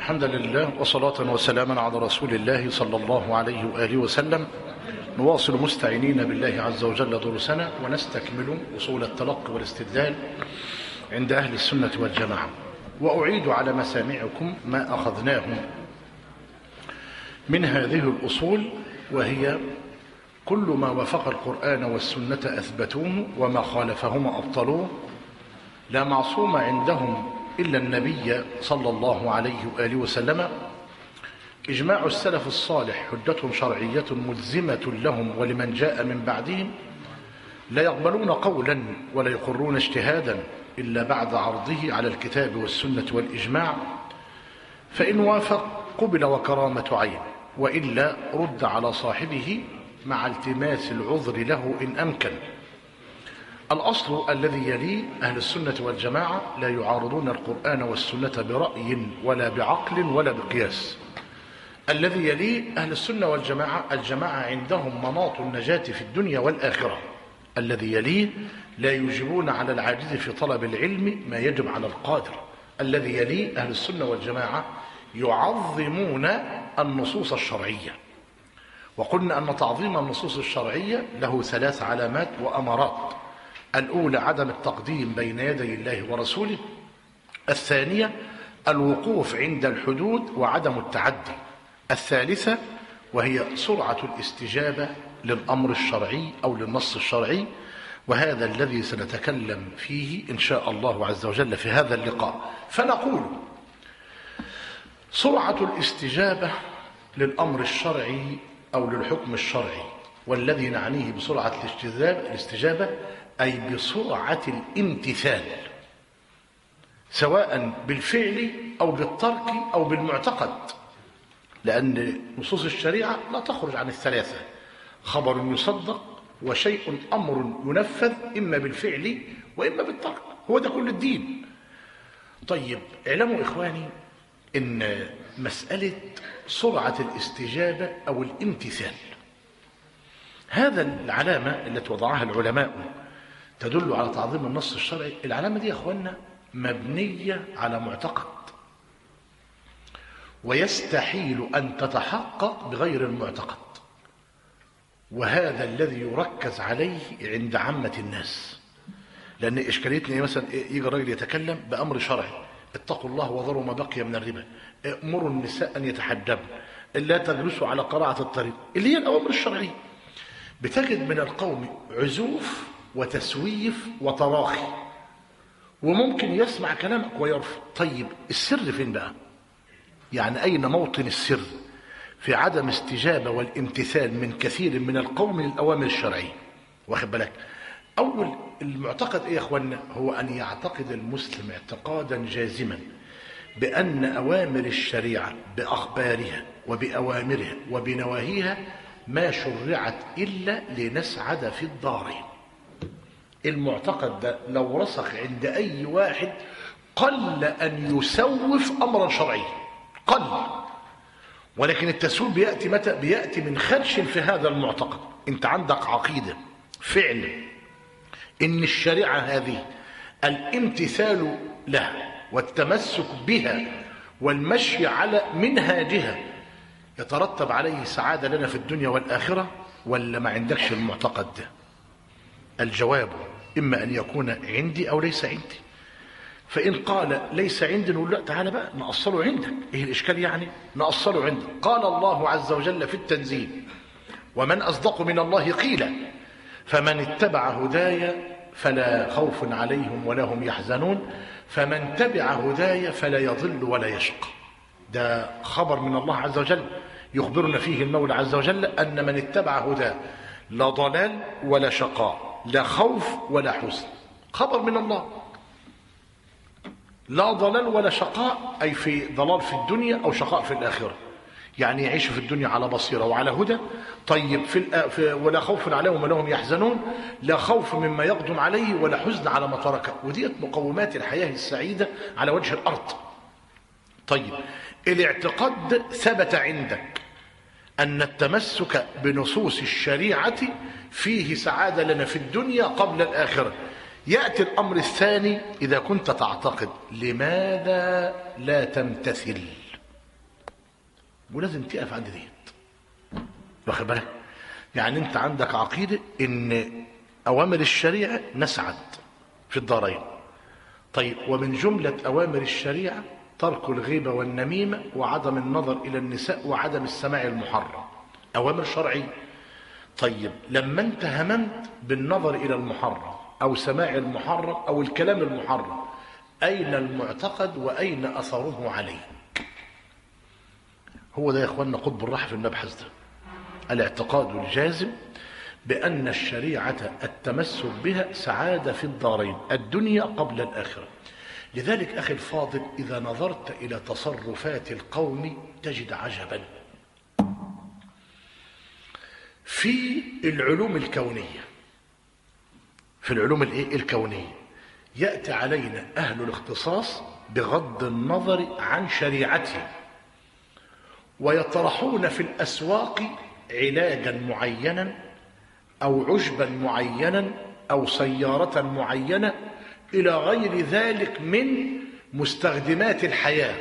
الحمد لله وصلاة وسلاما على رسول الله صلى الله عليه وآله وسلم نواصل مستعينين بالله عز وجل دروسنا ونستكمل أصول التلقي والاستدلال عند أهل السنة والجماعة وأعيد على مسامعكم ما أخذناه من هذه الأصول وهي كل ما وافق القرآن والسنة أثبتوه وما خالفهما أبطلوه لا معصوم عندهم إلا النبي صلى الله عليه وآله وسلم إجماع السلف الصالح حجة شرعية ملزمة لهم ولمن جاء من بعدهم لا يقبلون قولا ولا يقرون اجتهادا إلا بعد عرضه على الكتاب والسنة والإجماع فإن وافق قبل وكرامة عين وإلا رد على صاحبه مع التماس العذر له إن أمكن الأصل الذي يليه أهل السنة والجماعة لا يعارضون القرآن والسنة برأي ولا بعقل ولا بقياس الذي يليه أهل السنة والجماعة الجماعة عندهم مناط النجاة في الدنيا والآخرة الذي يليه لا يجبون على العاجز في طلب العلم ما يجب على القادر الذي يليه أهل السنة والجماعة يعظمون النصوص الشرعية وقلنا أن تعظيم النصوص الشرعية له ثلاث علامات وأمارات الأولى عدم التقديم بين يدي الله ورسوله الثانية الوقوف عند الحدود وعدم التعدي الثالثة وهي سرعة الاستجابة للأمر الشرعي أو للنص الشرعي وهذا الذي سنتكلم فيه إن شاء الله عز وجل في هذا اللقاء فنقول سرعة الاستجابة للأمر الشرعي أو للحكم الشرعي والذي نعنيه بسرعة الاستجابة أي بسرعة الامتثال سواء بالفعل أو بالترك أو بالمعتقد لأن نصوص الشريعة لا تخرج عن الثلاثة خبر يصدق وشيء أمر ينفذ إما بالفعل وإما بالترك هو ده كل الدين طيب اعلموا إخواني إن مسألة سرعة الاستجابة أو الامتثال هذا العلامة التي وضعها العلماء تدل على تعظيم النص الشرعي العلامة دي يا أخوانا مبنية على معتقد ويستحيل أن تتحقق بغير المعتقد وهذا الذي يركز عليه عند عامة الناس لأن إشكاليتنا إيه مثلا يجي الراجل يتكلم بأمر شرعي اتقوا الله وذروا ما بقي من الربا امروا النساء أن يتحجبن لا تجلسوا على قراءة الطريق اللي هي الأوامر الشرعية بتجد من القوم عزوف وتسويف وتراخي وممكن يسمع كلامك ويرفض طيب السر فين بقى يعني أين موطن السر في عدم استجابة والامتثال من كثير من القوم للأوامر الشرعية واخد بالك أول المعتقد إيه يا أخوانا هو أن يعتقد المسلم اعتقادا جازما بأن أوامر الشريعة بأخبارها وبأوامرها وبنواهيها ما شرعت إلا لنسعد في الدارين المعتقد ده لو رسخ عند أي واحد قل أن يسوف أمرا شرعيا قل ولكن التسويف بيأتي متى بيأتي من خدش في هذا المعتقد انت عندك عقيدة فعل ان الشريعة هذه الامتثال لها والتمسك بها والمشي على منهاجها يترتب عليه سعادة لنا في الدنيا والآخرة ولا ما عندكش المعتقد ده الجواب إما أن يكون عندي أو ليس عندي فإن قال ليس عندي نقول لا تعالى بقى نأصله عندك إيه الإشكال يعني نأصله عندك قال الله عز وجل في التنزيل ومن أصدق من الله قيلا فمن اتبع هداي فلا خوف عليهم ولا هم يحزنون فمن تبع هداي فلا يضل ولا يشقى ده خبر من الله عز وجل يخبرنا فيه المولى عز وجل أن من اتبع هداه لا ضلال ولا شقاء لا خوف ولا حزن خبر من الله لا ضلال ولا شقاء أي في ضلال في الدنيا أو شقاء في الآخرة يعني يعيش في الدنيا على بصيرة وعلى هدى طيب في, في ولا خوف عليهم ولا هم يحزنون لا خوف مما يقدم عليه ولا حزن على ما تركه وديت مقومات الحياة السعيدة على وجه الأرض طيب الاعتقاد ثبت عندك أن التمسك بنصوص الشريعة فيه سعادة لنا في الدنيا قبل الآخرة يأتي الأمر الثاني إذا كنت تعتقد لماذا لا تمتثل ولازم تقف عند ديت واخد بالك يعني انت عندك عقيده ان اوامر الشريعه نسعد في الدارين طيب ومن جمله اوامر الشريعه ترك الغيبه والنميمه وعدم النظر الى النساء وعدم السماع المحرم اوامر شرعيه طيب لما انت هممت بالنظر الى المحرم او سماع المحرم او الكلام المحرم اين المعتقد واين اثره عليه هو ده يا اخواننا قطب الراحه في المبحث ده الاعتقاد الجازم بان الشريعه التمسك بها سعاده في الدارين الدنيا قبل الاخره لذلك اخي الفاضل اذا نظرت الى تصرفات القوم تجد عجبا في العلوم الكونيه في العلوم الايه الكونيه ياتي علينا اهل الاختصاص بغض النظر عن شريعته ويطرحون في الاسواق علاجا معينا او عشبا معينا او سياره معينه الى غير ذلك من مستخدمات الحياه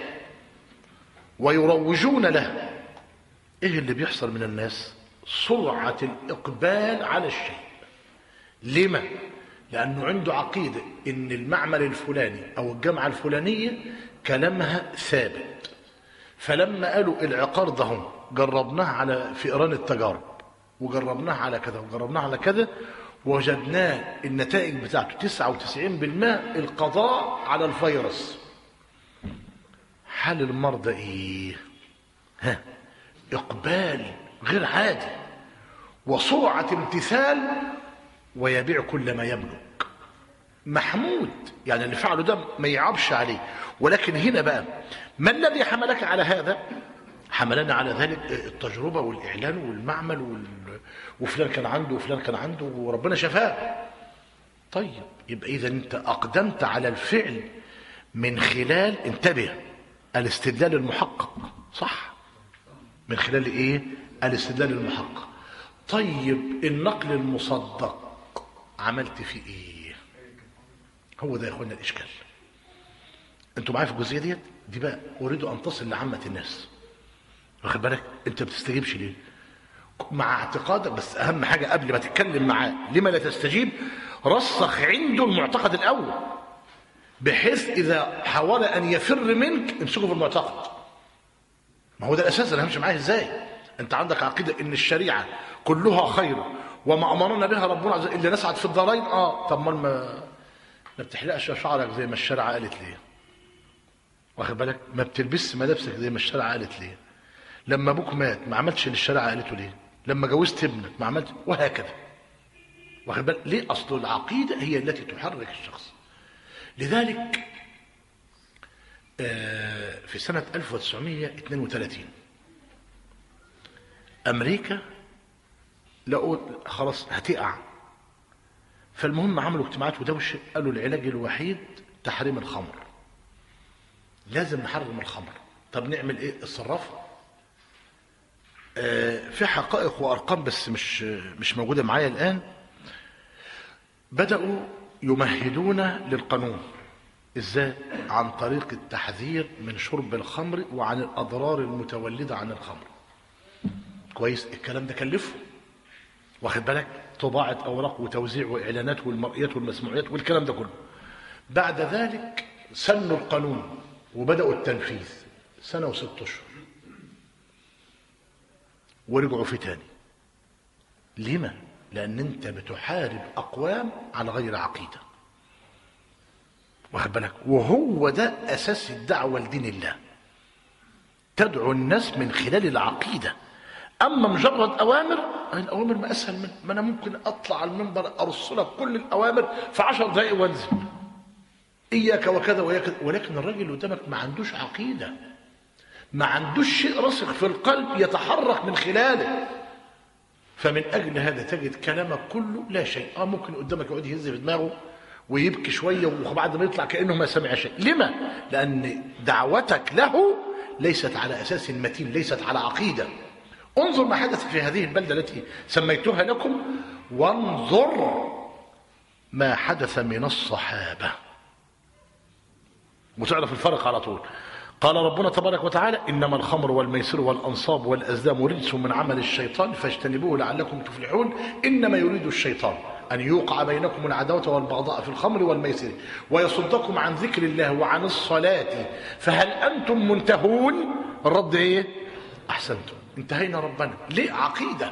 ويروجون له ايه اللي بيحصل من الناس سرعه الاقبال على الشيء لما لانه عنده عقيده ان المعمل الفلاني او الجامعه الفلانيه كلامها ثابت فلما قالوا العقار ده هم جربناه على فئران التجارب وجربناه على كذا وجربناه على كذا وجدناه النتائج بتاعته 99% القضاء على الفيروس حال المرضى ايه ها اقبال غير عادي وسرعه امتثال ويبيع كل ما يملك محمود يعني اللي فعله ده ما يعبش عليه ولكن هنا بقى ما الذي حملك على هذا حملنا على ذلك التجربة والإعلان والمعمل وال... وفلان كان عنده وفلان كان عنده وربنا شفاه طيب يبقى إذا أنت أقدمت على الفعل من خلال انتبه الاستدلال المحقق صح من خلال إيه الاستدلال المحقق طيب النقل المصدق عملت فيه إيه هو ده يا اخوانا الاشكال انتوا معايا في الجزئيه ديت دي بقى اريد ان تصل لعامه الناس واخد بالك انت ما بتستجيبش ليه مع اعتقادك بس اهم حاجه قبل ما تتكلم معاه لما لا تستجيب رسخ عنده المعتقد الاول بحيث اذا حاول ان يفر منك امسكه في المعتقد ما هو ده الاساس انا همشي معاه ازاي انت عندك عقيده ان الشريعه كلها خير وما امرنا بها ربنا عز وجل الا نسعد في الدارين اه طب ما ما بتحلقش شعرك زي ما الشرع قالت ليه واخد بالك ما بتلبسش ملابسك زي ما الشرع قالت ليه لما ابوك مات ما عملتش اللي الشرع قالته ليه لما جوزت ابنك ما عملتش وهكذا واخد بالك ليه اصل العقيده هي التي تحرك الشخص لذلك في سنة 1932 أمريكا لقوا خلاص هتقع فالمهم عملوا اجتماعات ودوشة قالوا العلاج الوحيد تحريم الخمر لازم نحرم الخمر طب نعمل ايه الصرافة آه في حقائق وارقام بس مش مش موجودة معايا الان بدأوا يمهدون للقانون ازاي عن طريق التحذير من شرب الخمر وعن الاضرار المتولدة عن الخمر كويس الكلام ده كلفه واخد بالك طباعة أوراق وتوزيع وإعلانات والمرئيات والمسموعيات والكلام ده كله بعد ذلك سنوا القانون وبدأوا التنفيذ سنة وست أشهر ورجعوا فيه تاني لما؟ لأن أنت بتحارب أقوام على غير عقيدة واخد بالك وهو ده أساس الدعوة لدين الله تدعو الناس من خلال العقيده اما مجرد اوامر الاوامر ما اسهل من ما انا ممكن اطلع على المنبر ارسلك كل الاوامر في عشر دقائق وانزل اياك وكذا وياك ولكن الراجل اللي قدامك ما عندوش عقيده ما عندوش شيء راسخ في القلب يتحرك من خلاله فمن اجل هذا تجد كلامك كله لا شيء اه ممكن قدامك يقعد يهز في دماغه ويبكي شويه وبعد ما يطلع كانه ما سمع شيء لما لان دعوتك له ليست على اساس متين ليست على عقيده انظر ما حدث في هذه البلدة التي سميتها لكم وانظر ما حدث من الصحابة وتعرف الفرق على طول قال ربنا تبارك وتعالى إنما الخمر والميسر والأنصاب والأزلام رجس من عمل الشيطان فاجتنبوه لعلكم تفلحون إنما يريد الشيطان أن يوقع بينكم العداوة والبغضاء في الخمر والميسر ويصدكم عن ذكر الله وعن الصلاة فهل أنتم منتهون الرد إيه أحسنتم انتهينا ربنا ليه عقيدة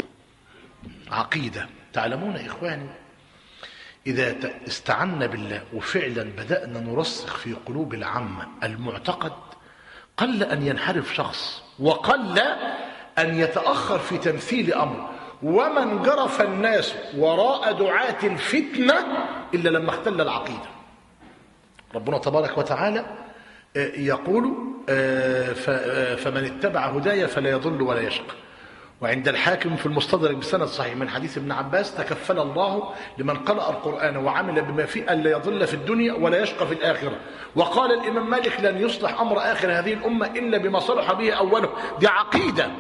عقيدة تعلمون إخواني إذا استعنا بالله وفعلا بدأنا نرسخ في قلوب العامة المعتقد قل أن ينحرف شخص وقل أن يتأخر في تمثيل أمر ومن جرف الناس وراء دعاة الفتنة إلا لما اختل العقيدة ربنا تبارك وتعالى يقول فمن اتبع هدايا فلا يضل ولا يشقى وعند الحاكم في المستدرك بسند صحيح من حديث ابن عباس تكفل الله لمن قرأ القرآن وعمل بما فيه ألا يضل في الدنيا ولا يشقى في الآخرة وقال الإمام مالك لن يصلح أمر آخر هذه الأمة إلا بما صلح به أوله دي عقيدة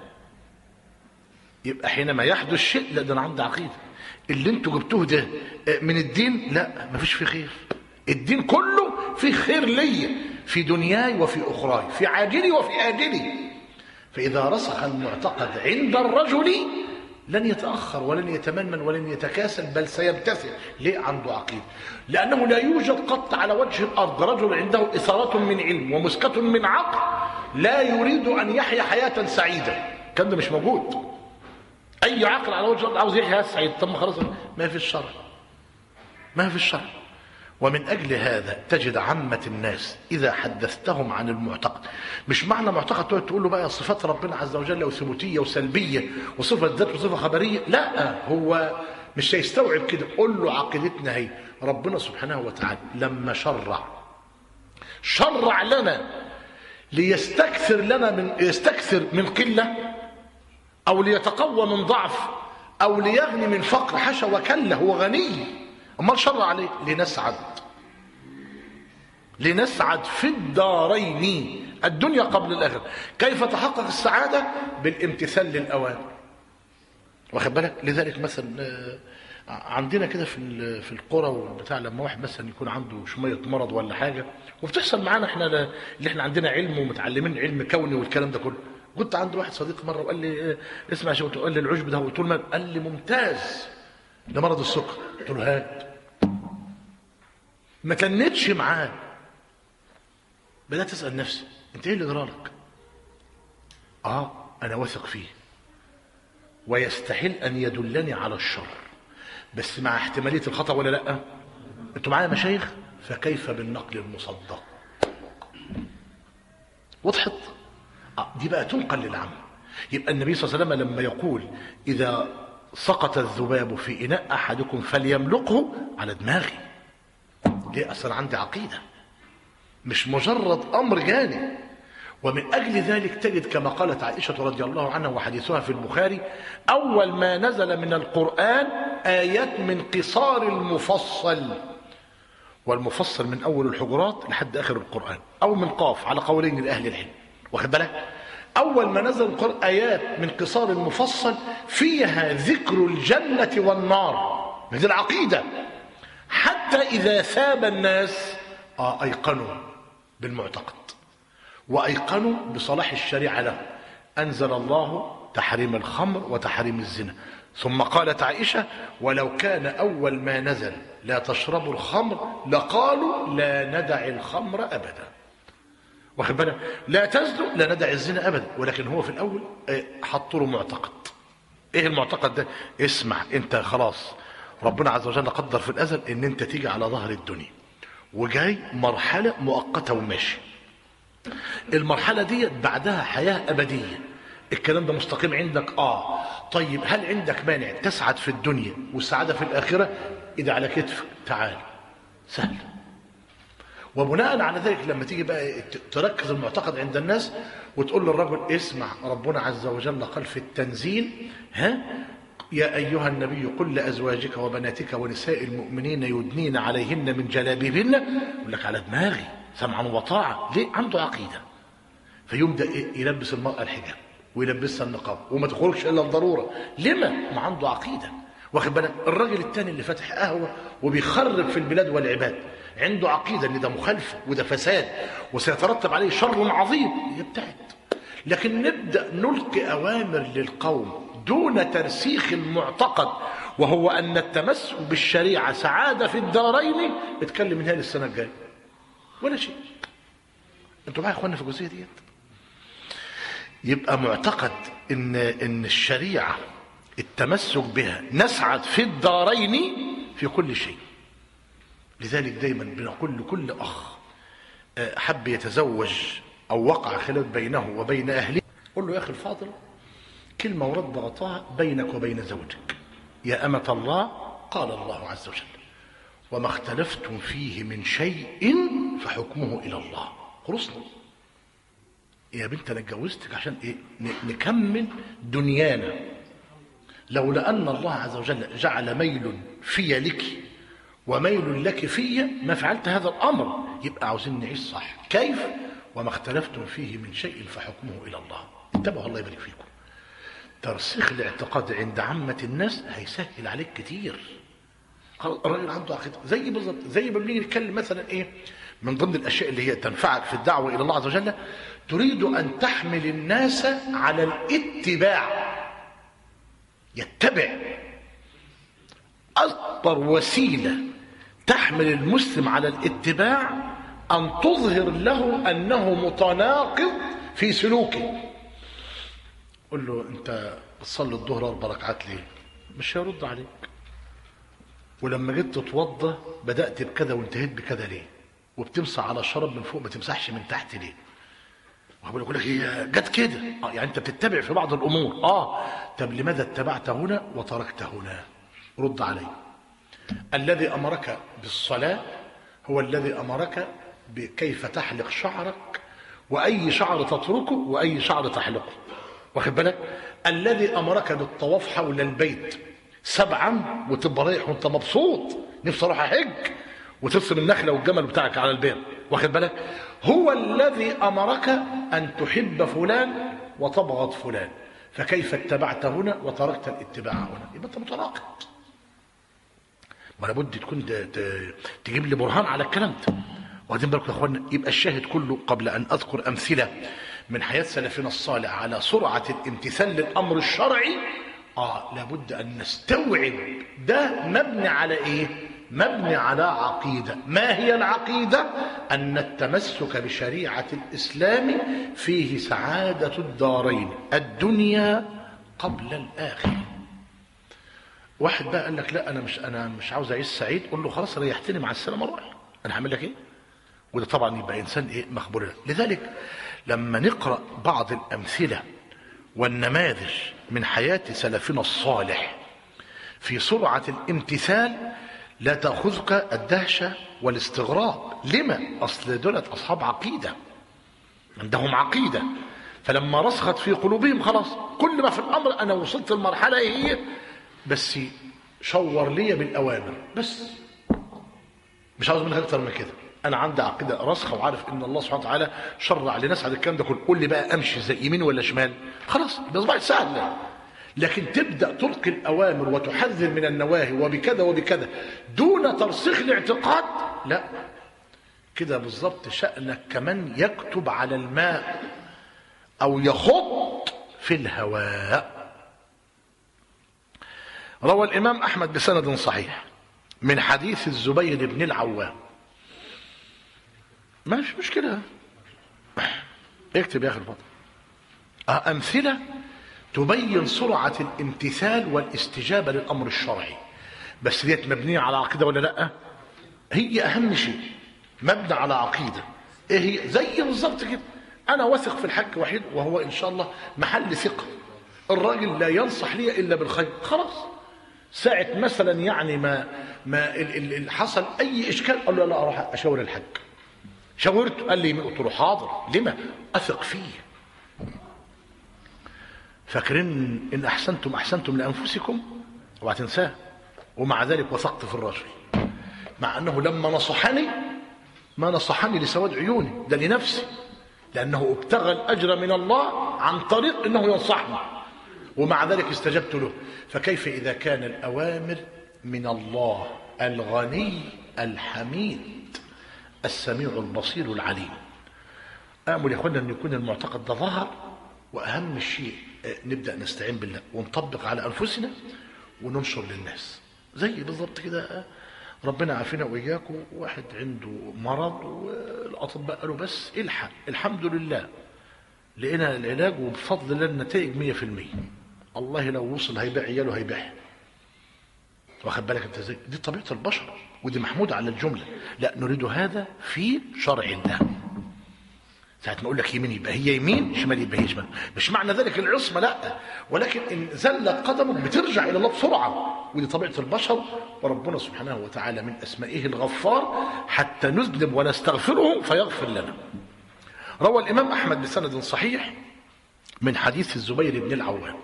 يبقى حينما يحدث شيء لا ده أنا عندي عقيدة اللي انتوا جبتوه ده من الدين لا مفيش فيه خير الدين كله فيه خير ليا في دنياي وفي أخراي في عاجلي وفي آجلي فإذا رسخ المعتقد عند الرجل لن يتأخر ولن يتمنن ولن يتكاسل بل سيبتسم ليه عنده عقيدة لأنه لا يوجد قط على وجه الأرض رجل عنده إثارة من علم ومسكة من عقل لا يريد أن يحيا حياة سعيدة كان ده مش موجود أي عقل على وجه الأرض عاوز يحيا حياة سعيدة طب خلاص ما في الشرع ما في الشرع ومن أجل هذا تجد عامة الناس إذا حدثتهم عن المعتقد مش معنى معتقد تقعد تقول له بقى صفات ربنا عز وجل وثبوتية وسلبية وصفة ذات وصفة خبرية لا هو مش هيستوعب كده قول له عقيدتنا هي ربنا سبحانه وتعالى لما شرع شرع لنا ليستكثر لنا من يستكثر من قلة أو ليتقوى من ضعف أو ليغني من فقر حشا وكلا هو غني امال شرع عليه لنسعد لنسعد في الدارين الدنيا قبل الاخره كيف تحقق السعاده بالامتثال للاوامر واخد بالك لذلك مثلا عندنا كده في في القرى والبتاع لما واحد مثلا يكون عنده شويه مرض ولا حاجه وبتحصل معانا احنا اللي احنا عندنا علم ومتعلمين علم كوني والكلام ده كله كنت عند واحد صديق مره وقال لي اسمع شو قال لي العشب ده قلت له قال لي ممتاز لمرض السكر قلت له هات ما تنتش معاه بدات اسال نفسي انت ايه اللي جرالك اه انا واثق فيه ويستحيل ان يدلني على الشر بس مع احتماليه الخطا ولا لا انتوا معايا مشايخ فكيف بالنقل المصدق وضحت آه دي بقى تنقل للعامه يبقى النبي صلى الله عليه وسلم لما يقول اذا سقط الذباب في إناء أحدكم فليملقه على دماغي ليه أصل عندي عقيدة مش مجرد أمر جاني ومن أجل ذلك تجد كما قالت عائشة رضي الله عنها وحديثها في البخاري أول ما نزل من القرآن آيات من قصار المفصل والمفصل من أول الحجرات لحد آخر القرآن أو من قاف على قولين لأهل العلم واخد بالك أول ما نزل القرآن آيات من قصار المفصل فيها ذكر الجنة والنار هذه العقيدة حتى إذا ثاب الناس آه أيقنوا بالمعتقد وأيقنوا بصلاح الشريعة له أنزل الله تحريم الخمر وتحريم الزنا ثم قالت عائشة ولو كان أول ما نزل لا تشربوا الخمر لقالوا لا ندع الخمر أبدا واخد بالك لا تزنوا لا ندع الزنا ابدا ولكن هو في الاول حط له معتقد ايه المعتقد ده اسمع انت خلاص ربنا عز وجل قدر في الازل ان انت تيجي على ظهر الدنيا وجاي مرحله مؤقته وماشي المرحله دي بعدها حياه ابديه الكلام ده مستقيم عندك اه طيب هل عندك مانع تسعد في الدنيا والسعاده في الاخره اذا على كتفك تعال سهل وبناء على ذلك لما تيجي بقى تركز المعتقد عند الناس وتقول للرجل اسمع ربنا عز وجل قال في التنزيل ها يا أيها النبي قل لأزواجك وبناتك ونساء المؤمنين يدنين عليهن من جلابيبهن يقول لك على دماغي سمعا وطاعة ليه عنده عقيدة فيبدأ يلبس المرأة الحجاب ويلبسها النقاب وما تخرجش إلا الضرورة لما ما عنده عقيدة واخد بالك الراجل التاني اللي فاتح قهوة وبيخرب في البلاد والعباد عنده عقيدة ان ده مخالفة وده فساد وسيترتب عليه شر عظيم يبتعد لكن نبدأ نلقي أوامر للقوم دون ترسيخ المعتقد وهو أن التمسك بالشريعة سعادة في الدارين اتكلم من هنا السنة الجاية ولا شيء انتوا معايا يا اخوانا في الجزئيه ديت يبقى معتقد ان ان الشريعه التمسك بها نسعد في الدارين في كل شيء لذلك دايما بنقول لكل اخ حب يتزوج او وقع خلاف بينه وبين اهله قل له يا اخي الفاضل كلمه ورد غطاها بينك وبين زوجك يا امه الله قال الله عز وجل وما اختلفتم فيه من شيء فحكمه الى الله خلصنا يا بنت انا اتجوزتك عشان ايه نكمل دنيانا لولا ان الله عز وجل جعل ميل في لك وميل لك في ما فعلت هذا الامر يبقى عاوزين نعيش صح كيف وما اختلفتم فيه من شيء فحكمه الى الله انتبهوا الله يبارك فيكم ترسيخ الاعتقاد عند عامه الناس هيسهل عليك كتير الراجل عنده عقيده زي بالظبط زي ما بنيجي نتكلم مثلا ايه من ضمن الاشياء اللي هي تنفعك في الدعوه الى الله عز وجل تريد ان تحمل الناس على الاتباع يتبع اكبر وسيله تحمل المسلم على الاتباع ان تظهر له انه متناقض في سلوكه قل له انت بتصلي الظهر اربع ركعات ليه مش هيرد عليك ولما جيت تتوضى بدات بكذا وانتهيت بكذا ليه وبتمسح على الشرب من فوق ما تمسحش من تحت ليه وهقول لك هي جت كده اه يعني انت بتتبع في بعض الامور اه طب لماذا اتبعت هنا وتركت هنا رد علي الذي امرك بالصلاه هو الذي امرك بكيف تحلق شعرك واي شعر تتركه واي شعر تحلقه واخد بالك الذي امرك بالطواف حول البيت سبعا وتبقى رايح وانت مبسوط نفسي اروح احج وترسم النخله والجمل بتاعك على البيت واخد بالك هو الذي امرك ان تحب فلان وتبغض فلان فكيف اتبعت هنا وتركت الاتباع هنا يبقى انت متناقض ولا بد تكون تجيب لي برهان على الكلام ده واخدين بالكم يا اخوانا يبقى الشاهد كله قبل ان اذكر امثله من حياه سلفنا الصالح على سرعه الامتثال للامر الشرعي اه لابد ان نستوعب ده مبني على ايه مبني على عقيده ما هي العقيده ان التمسك بشريعه الاسلام فيه سعاده الدارين الدنيا قبل الاخره واحد بقى قال لك لا انا مش انا مش عاوز اعيش سعيد قول له خلاص ريحتني مع السلامه روح انا هعمل لك ايه وده طبعا يبقى انسان ايه مخبول لذلك لما نقرا بعض الامثله والنماذج من حياه سلفنا الصالح في سرعه الامتثال لا تاخذك الدهشه والاستغراب لما اصل دولت اصحاب عقيده عندهم عقيده فلما رسخت في قلوبهم خلاص كل ما في الامر انا وصلت المرحله ايه هي بس شور لي بالاوامر بس مش عاوز منها اكتر من كده انا عندي عقيده راسخه وعارف ان الله سبحانه وتعالى شرع لناس على الكلام ده كله قول لي بقى امشي زي يمين ولا شمال خلاص ده اصبحت سهله لكن تبدا تلقي الاوامر وتحذر من النواهي وبكذا وبكذا دون ترسيخ الاعتقاد لا كده بالظبط شانك كمن يكتب على الماء او يخط في الهواء روى الامام احمد بسند صحيح من حديث الزبير بن العوام ما في مشكلة اكتب يا أخي الفضل أمثلة تبين سرعة الامتثال والاستجابة للأمر الشرعي بس ديت مبنية على عقيدة ولا لأ هي أهم شيء مبنى على عقيدة إيه هي زي بالظبط كده أنا واثق في الحق وحيد وهو إن شاء الله محل ثقة الراجل لا ينصح لي إلا بالخير خلاص ساعة مثلا يعني ما ما ال ال حصل أي إشكال قال له لا أروح أشاور الحج شاورته قال لي قلت له حاضر لما اثق فيه فاكرين ان احسنتم احسنتم لانفسكم اوعى تنساه ومع ذلك وثقت في الرجل مع انه لما نصحني ما نصحني لسواد عيوني ده لنفسي لانه ابتغى الاجر من الله عن طريق انه ينصحني ومع ذلك استجبت له فكيف اذا كان الاوامر من الله الغني الحميد السميع البصير العليم امل يا اخوانا ان يكون المعتقد ده ظهر واهم شيء آه، نبدا نستعين بالله ونطبق على انفسنا وننشر للناس زي بالظبط كده آه، ربنا عافينا واياكم واحد عنده مرض والاطباء قالوا بس الحق الحمد لله لقينا العلاج وبفضل الله النتائج 100% الله لو وصل هيبيع عياله هيبيعها واخد بالك انت ازاي دي طبيعه البشر ودي محموده على الجمله لا نريد هذا في شرع الله ساعة ما اقول لك يمين يبقى هي يمين شمال يبقى هي شمال مش معنى ذلك العصمه لا ولكن ان زلت قدمك بترجع الى الله بسرعه ودي طبيعه البشر وربنا سبحانه وتعالى من اسمائه الغفار حتى نذنب ونستغفره فيغفر لنا روى الامام احمد بسند صحيح من حديث الزبير بن العوام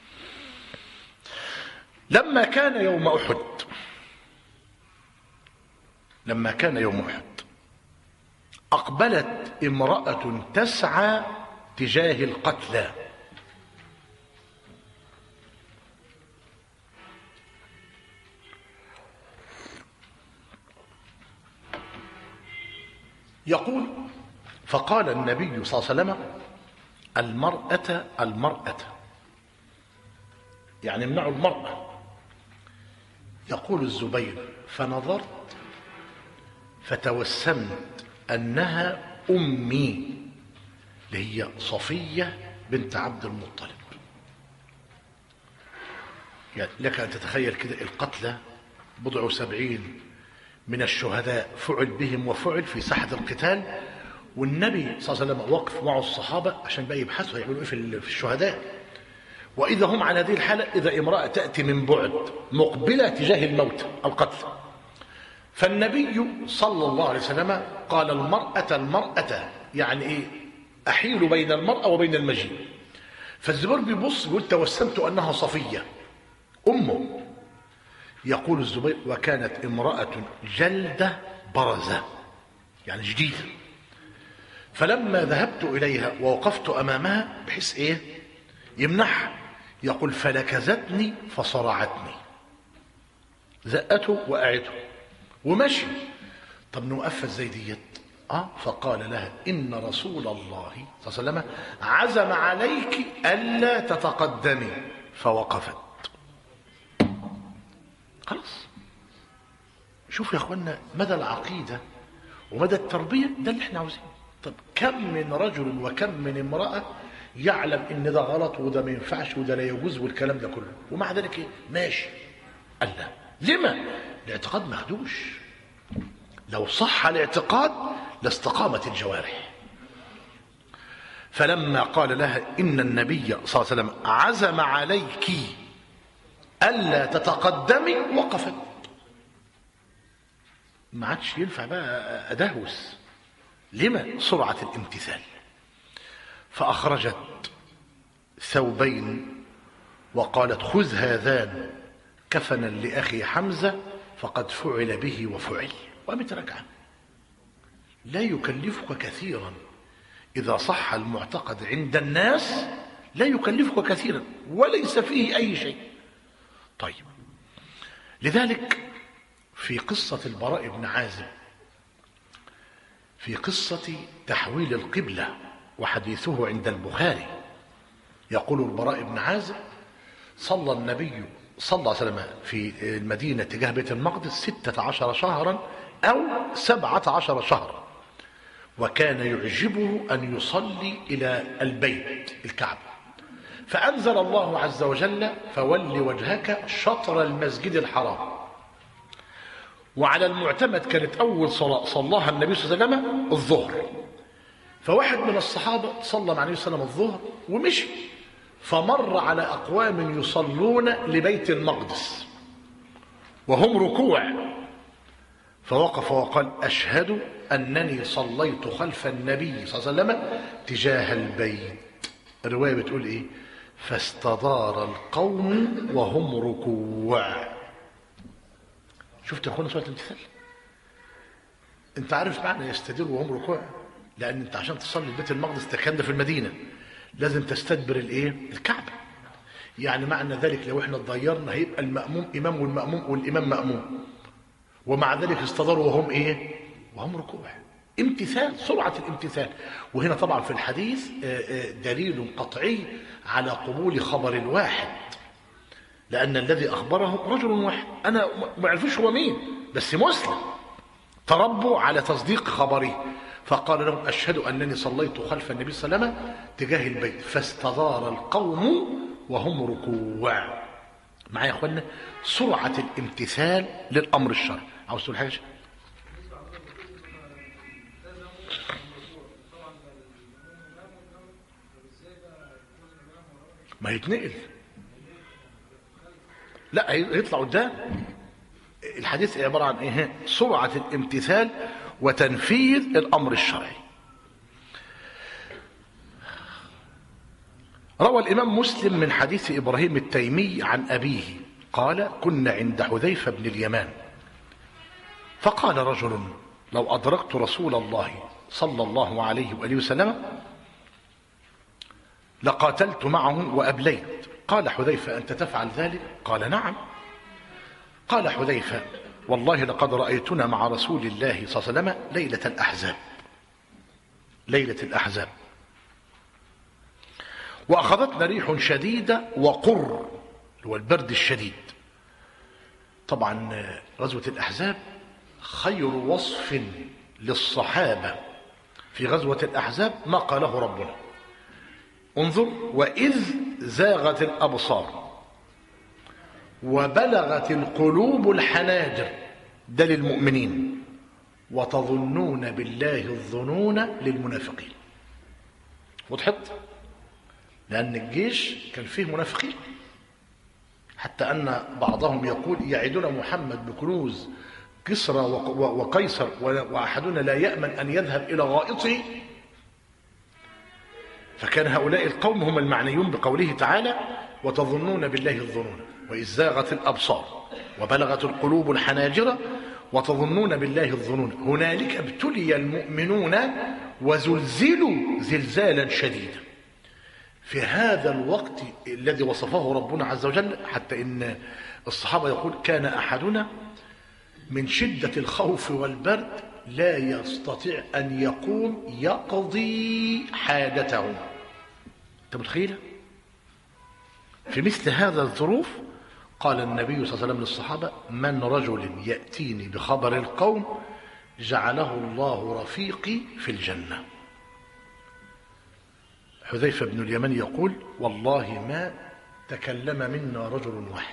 لما كان يوم احد لما كان يوم احد اقبلت امراه تسعى تجاه القتلى يقول فقال النبي صلى الله عليه وسلم المرأة المرأة يعني امنعوا المرأة يقول الزبير فنظرت فتوسمت أنها أمي اللي هي صفية بنت عبد المطلب يعني لك أن تتخيل كده القتلى بضع سبعين من الشهداء فعل بهم وفعل في ساحة القتال والنبي صلى الله عليه وسلم وقف معه الصحابة عشان بقى يبحثوا هيعملوا ايه في الشهداء وإذا هم على هذه الحالة إذا امرأة تأتي من بعد مقبلة تجاه الموت القتل فالنبي صلى الله عليه وسلم قال المرأة المرأة يعني إيه أحيل بين المرأة وبين المجيء فالزبير بيبص بيقول توسمت أنها صفية أمه يقول الزبير وكانت امرأة جلدة برزة يعني جديدة فلما ذهبت إليها ووقفت أمامها بحيث إيه يمنعها يقول فلكزتني فصرعتني زقته وقعته ومشي طب نوقفها ازاي ديت اه فقال لها ان رسول الله صلى الله عليه وسلم عزم عليك الا تتقدمي فوقفت خلاص شوف يا اخوانا مدى العقيده ومدى التربيه ده اللي احنا عاوزينه طب كم من رجل وكم من امراه يعلم ان ده غلط وده ما ينفعش وده لا يجوز والكلام ده كله ومع ذلك ايه ماشي قال لا لما الاعتقاد مخدوش لو صح الاعتقاد لاستقامت الجوارح فلما قال لها ان النبي صلى الله عليه وسلم عزم عليك الا تتقدمي وقفت ما عادش ينفع بقى ادهوس لما سرعه الامتثال فأخرجت ثوبين وقالت خذ هذان كفنا لأخي حمزة فقد فعل به وفعل وقامت رجعة لا يكلفك كثيرا إذا صح المعتقد عند الناس لا يكلفك كثيرا وليس فيه أي شيء طيب لذلك في قصة البراء بن عازب في قصة تحويل القبلة وحديثه عند البخاري يقول البراء بن عازب صلى النبي صلى الله عليه وسلم في المدينة تجاه بيت المقدس ستة عشر شهرا أو سبعة عشر شهرا وكان يعجبه أن يصلي إلى البيت الكعبة فأنزل الله عز وجل فول وجهك شطر المسجد الحرام وعلى المعتمد كانت أول صلاة صلاها النبي صلى الله عليه وسلم الظهر فواحد من الصحابة صلى مع النبي صلى الله عليه وسلم الظهر ومشي فمر على أقوام يصلون لبيت المقدس وهم ركوع فوقف وقال أشهد أنني صليت خلف النبي صلى الله عليه وسلم تجاه البيت الرواية بتقول إيه فاستدار القوم وهم ركوع شفت يا أخوانا سورة الامتثال انت عارف معنى يستدير وهم ركوع لان انت عشان تصلي بيت المقدس تكن في المدينه لازم تستدبر الايه الكعبه يعني معنى ذلك لو احنا اتغيرنا هيبقى المأموم امام والمأموم والامام مأموم ومع ذلك استداروا وهم ايه وهم ركوع امتثال سرعة الامتثال وهنا طبعا في الحديث آه، آه، دليل قطعي على قبول خبر الواحد لأن الذي أخبره رجل واحد أنا ما أعرفش هو مين بس مسلم تربوا على تصديق خبره فقال لهم أشهد أنني صليت خلف النبي صلى الله عليه وسلم تجاه البيت فاستدار القوم وهم ركوع معايا يا اخوانا سرعة الامتثال للأمر الشرعي عاوز تقول حاجة ما يتنقل لا هيطلع قدام الحديث عبارة عن ايه سرعة الامتثال وتنفيذ الأمر الشرعي روى الإمام مسلم من حديث إبراهيم التيمي عن أبيه قال كنا عند حذيفة بن اليمان فقال رجل لو أدركت رسول الله صلى الله عليه وآله وسلم لقاتلت معه وأبليت قال حذيفة أنت تفعل ذلك قال نعم قال حذيفة والله لقد رأيتنا مع رسول الله صلى الله عليه وسلم ليلة الأحزاب ليلة الأحزاب وأخذتنا ريح شديدة وقر هو البرد الشديد طبعا غزوة الأحزاب خير وصف للصحابة في غزوة الأحزاب ما قاله ربنا انظر وإذ زاغت الأبصار وبلغت القلوب الحناجر ده للمؤمنين وتظنون بالله الظنون للمنافقين وضحت لأن الجيش كان فيه منافقين حتى أن بعضهم يقول يعدون محمد بكنوز كسرى وقيصر وأحدنا لا يأمن أن يذهب إلى غائطه فكان هؤلاء القوم هم المعنيون بقوله تعالى وتظنون بالله الظنون وإذ زاغت الأبصار وبلغت القلوب الحناجر وتظنون بالله الظنون هنالك ابتلي المؤمنون وزلزلوا زلزالا شديدا في هذا الوقت الذي وصفه ربنا عز وجل حتى إن الصحابة يقول كان أحدنا من شدة الخوف والبرد لا يستطيع أن يقوم يقضي حاجته أنت متخيلة؟ في مثل هذا الظروف قال النبي صلى الله عليه وسلم للصحابة من رجل يأتيني بخبر القوم جعله الله رفيقي في الجنة حذيفة بن اليمن يقول والله ما تكلم منا رجل واحد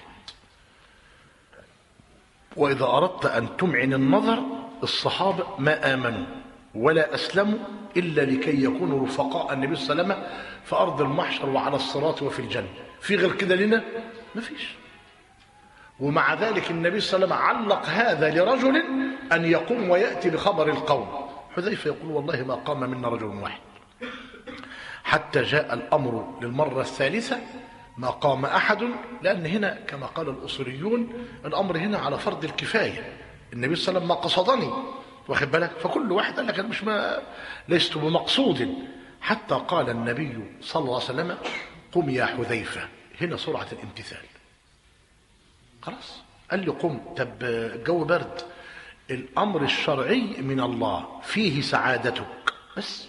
وإذا أردت أن تمعن النظر الصحابة ما آمنوا ولا أسلموا إلا لكي يكونوا رفقاء النبي صلى الله عليه وسلم في أرض المحشر وعلى الصراط وفي الجنة في غير كده لنا ما فيش ومع ذلك النبي صلى الله عليه وسلم علق هذا لرجل أن يقوم ويأتي بخبر القوم حذيفة يقول والله ما قام منا رجل واحد حتى جاء الأمر للمرة الثالثة ما قام أحد لأن هنا كما قال الأصوليون الأمر هنا على فرض الكفاية النبي صلى الله عليه وسلم ما قصدني واخد بالك فكل واحد قال لك مش ما لست بمقصود حتى قال النبي صلى الله عليه وسلم قم يا حذيفة هنا سرعة الامتثال خلاص قال لي قم طب الجو برد الأمر الشرعي من الله فيه سعادتك بس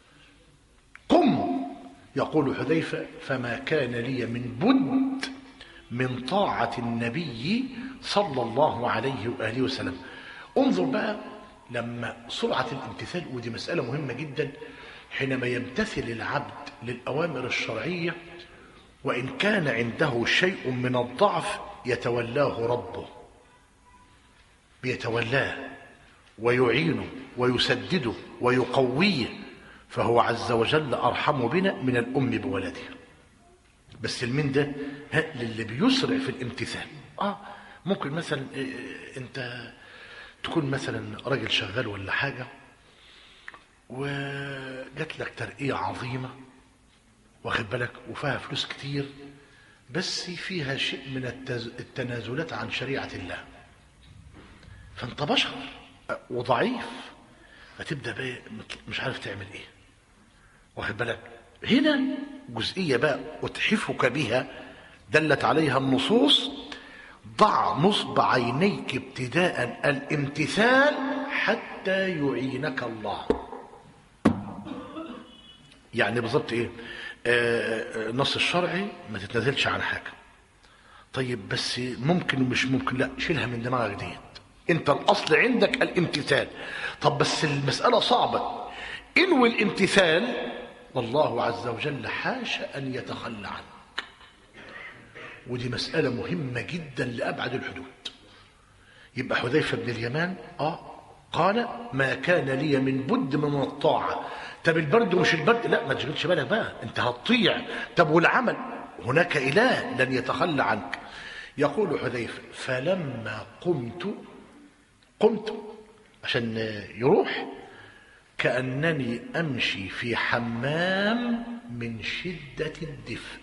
قم يقول حذيفة فما كان لي من بد من طاعة النبي صلى الله عليه وآله وسلم انظر بقى لما سرعة الامتثال ودي مسألة مهمة جدا حينما يمتثل العبد للأوامر الشرعية وإن كان عنده شيء من الضعف يتولاه ربه بيتولاه ويعينه ويسدده ويقويه فهو عز وجل أرحم بنا من الأم بولدها بس المين ده ها للي بيسرع في الامتثال آه ممكن مثلا إيه انت تكون مثلا راجل شغال ولا حاجة وجات لك ترقية عظيمة واخد بالك وفيها فلوس كتير بس فيها شيء من التنازلات عن شريعة الله فانت بشر وضعيف فتبدأ بقى مش عارف تعمل ايه واخد بالك هنا جزئية بقى أتحفك بها دلت عليها النصوص ضع نصب عينيك ابتداء الامتثال حتى يعينك الله يعني بالظبط ايه آه، آه، النص الشرعي ما تتنازلش عن حاجه طيب بس ممكن ومش ممكن لا شيلها من دماغك ديت انت الاصل عندك الامتثال طب بس المساله صعبه انوي الامتثال والله عز وجل حاشا ان يتخلى عنك ودي مساله مهمه جدا لابعد الحدود يبقى حذيفه بن اليمان اه قال ما كان لي من بد من الطاعه طب البرد ومش البرد لا ما تشغلش بالك بقى انت هتطيع طب والعمل هناك اله لن يتخلى عنك يقول حذيفه فلما قمت قمت عشان يروح كأنني أمشي في حمام من شدة الدفء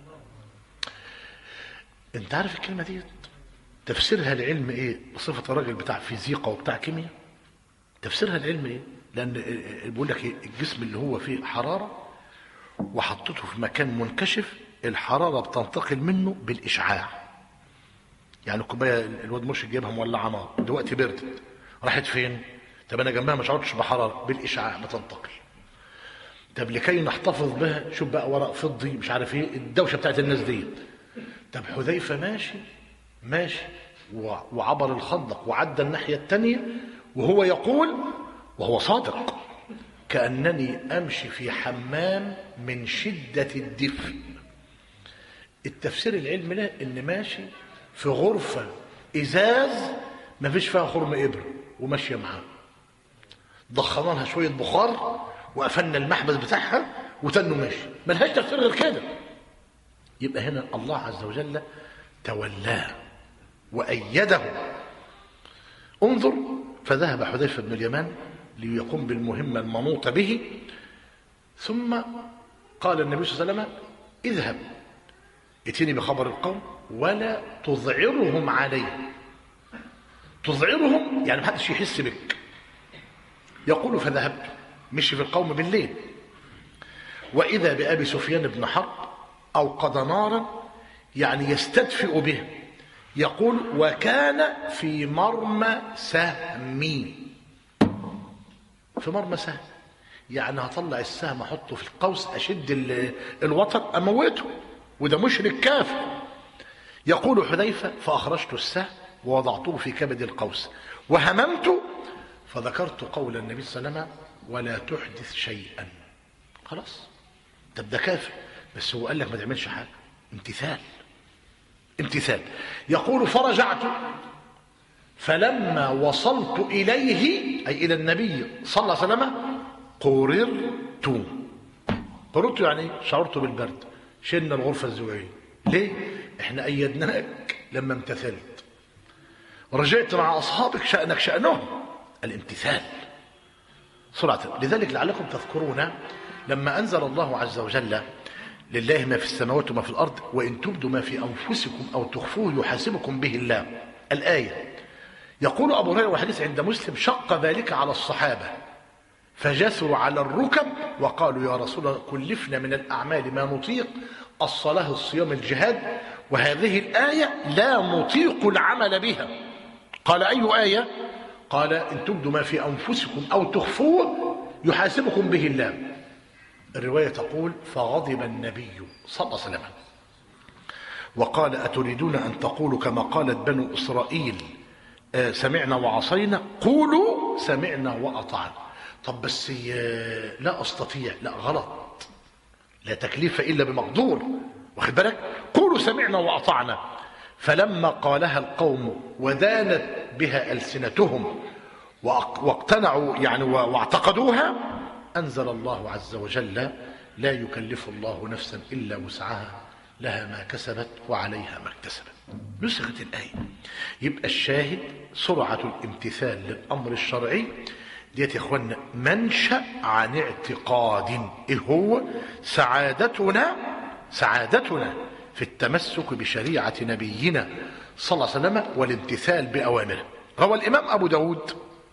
انت عارف الكلمة دي تفسيرها العلم ايه بصفة الراجل بتاع فيزيقا وبتاع كيمياء تفسيرها العلم ايه لان بيقول لك الجسم اللي هو فيه حرارة وحطيته في مكان منكشف الحرارة بتنتقل منه بالإشعاع يعني الكوبايه الواد مرشد جايبها مولعه نار دلوقتي بردت راحت فين؟ طب انا جنبها ما شعرتش بحراره بالاشعاع بتنتقل طب لكي نحتفظ بها شوف بقى ورق فضي مش عارف ايه الدوشه بتاعت الناس دي طب حذيفه ماشي ماشي و- وعبر الخندق وعدى الناحيه الثانيه وهو يقول وهو صادق كانني امشي في حمام من شده الدفء التفسير العلمي له ان ماشي في غرفه ازاز ما فيش فيها خرم ابره وماشيه معاه ضخمنا لها شويه بخار وقفلنا المحبس بتاعها وتنه ماشي ملهاش تفسير غير كده يبقى هنا الله عز وجل تولاه وايده انظر فذهب حذيفه بن اليمان ليقوم بالمهمه المنوطه به ثم قال النبي صلى الله عليه وسلم اذهب ائتني بخبر القوم ولا تذعرهم عليه تذعرهم يعني محدش يحس بك يقول فذهبت مشي في القوم بالليل واذا بابي سفيان بن حرب اوقد نارا يعني يستدفئ به يقول وكان في مرمى سهمي في مرمى سهم يعني هطلع السهم احطه في القوس اشد ال- الوتر اموته وده مشرك كافر يقول حذيفه فاخرجت السهم ووضعته في كبد القوس وهممت فذكرت قول النبي صلى الله عليه وسلم ولا تحدث شيئا خلاص طب ده كافر بس هو قال لك ما تعملش حاجه امتثال امتثال يقول فرجعت فلما وصلت إليه أي إلى النبي صلى الله عليه وسلم قررت قررت يعني شعرت بالبرد شلنا الغرفة الزوجية ليه؟ احنا أيدناك لما امتثلت رجعت مع أصحابك شأنك شأنهم الامتثال سرعة لذلك لعلكم تذكرون لما أنزل الله عز وجل لله ما في السماوات وما في الأرض وإن تبدوا ما في أنفسكم أو تخفوه يحاسبكم به الله الآية يقول أبو هريرة وحديث عند مسلم شق ذلك على الصحابة فجثوا على الركب وقالوا يا رسول الله كلفنا من الأعمال ما نطيق الصلاة الصيام الجهاد وهذه الآية لا نطيق العمل بها قال أي آية قال إن تبدوا ما في أنفسكم أو تخفوه يحاسبكم به الله الرواية تقول فغضب النبي صلى الله عليه وسلم وقال أتريدون أن تقولوا كما قالت بنو إسرائيل آه، سمعنا وعصينا قولوا سمعنا وأطعنا طب بس آه، لا أستطيع لا غلط لا تكليف إلا بمقدور واخد بالك قولوا سمعنا وأطعنا فلما قالها القوم ودانت بها ألسنتهم وأق- واقتنعوا يعني و- واعتقدوها أنزل الله عز وجل لا يكلف الله نفسا إلا وسعها لها ما كسبت وعليها ما اكتسبت نسخت الآية يبقى الشاهد سرعة الامتثال للأمر الشرعي ديت يا اخوانا منشأ عن اعتقاد ايه هو سعادتنا سعادتنا في التمسك بشريعة نبينا صلى الله عليه وسلم والامتثال بأوامره روى الإمام أبو داود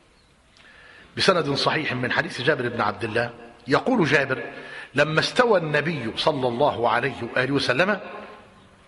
بسند صحيح من حديث جابر بن عبد الله يقول جابر لما استوى النبي صلى الله عليه وآله وسلم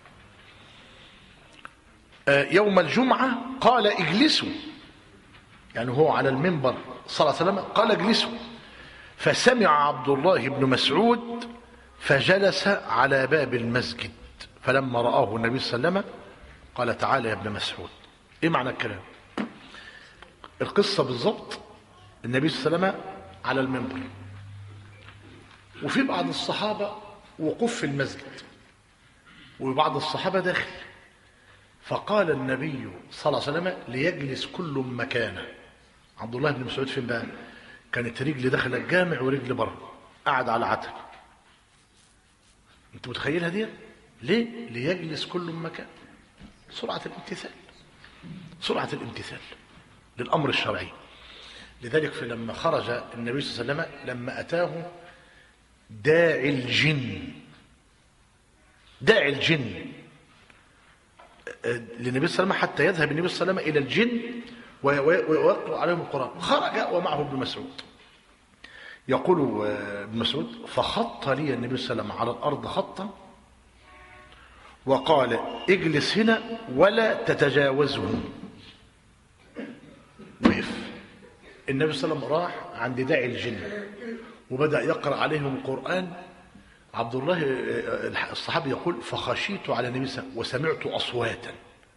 آه، يوم الجمعة قال اجلسوا يعني هو على المنبر صلى الله عليه وسلم قال اجلسوا فسمع عبد الله بن مسعود فجلس على باب المسجد فلما رآه النبي صلى الله عليه وسلم قال تعالى يا ابن مسعود ايه معنى الكلام القصة بالضبط النبي صلى الله عليه وسلم على المنبر وفي بعض الصحابة وقوف في المسجد وبعض الصحابة داخل فقال النبي صلى الله عليه وسلم ليجلس كل مكانه عبد الله بن مسعود فين بقى كانت رجل داخل الجامع ورجل بره قعد على عتب انت متخيلها دي ليه ليجلس كل مكان سرعة الامتثال سرعة الامتثال للأمر الشرعي لذلك في لما خرج النبي صلى الله عليه وسلم لما أتاه داعي الجن داعي الجن للنبي صلى الله عليه وسلم حتى يذهب النبي صلى الله عليه وسلم إلى الجن ويقرأ عليهم القرآن خرج ومعه ابن مسعود يقول ابن مسعود فخط لي النبي صلى الله عليه وسلم على الأرض خطا وقال اجلس هنا ولا تتجاوزه وقف النبي صلى الله عليه وسلم راح عند داعي الجن وبدأ يقرأ عليهم القرآن عبد الله الصحابي يقول فخشيت على النبي صلى الله عليه وسلم وسمعت أصواتا